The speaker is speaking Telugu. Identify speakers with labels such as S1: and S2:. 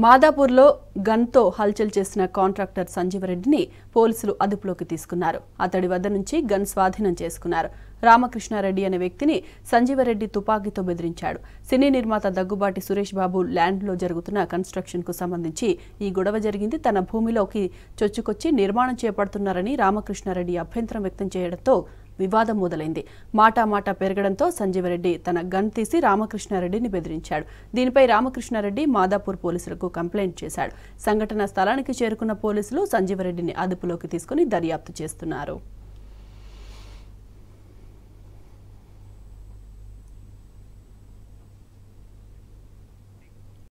S1: మాదాపూర్లో గన్తో హల్చల్ చేసిన కాంట్రాక్టర్ సంజీవరెడ్డిని పోలీసులు అదుపులోకి తీసుకున్నారు అతడి వద్ద నుంచి గన్ స్వాధీనం చేసుకున్నారు రామకృష్ణారెడ్డి అనే వ్యక్తిని సంజీవరెడ్డి తుపాకీతో బెదిరించాడు సినీ నిర్మాత దగ్గుబాటి సురేష్ బాబు ల్యాండ్లో జరుగుతున్న కన్స్ట్రక్షన్ కు సంబంధించి ఈ గొడవ జరిగింది తన భూమిలోకి చొచ్చుకొచ్చి నిర్మాణం చేపడుతున్నారని రామకృష్ణారెడ్డి అభ్యంతరం వ్యక్తం చేయడంతో వివాదం మొదలైంది మాటా మాట పెరగడంతో సంజీవరెడ్డి తన గన్ తీసి రామకృష్ణారెడ్డిని బెదిరించాడు దీనిపై రామకృష్ణారెడ్డి మాదాపూర్ పోలీసులకు కంప్లైంట్ చేశాడు సంఘటన స్థలానికి చేరుకున్న పోలీసులు సంజీవరెడ్డిని అదుపులోకి తీసుకుని దర్యాప్తు చేస్తున్నారు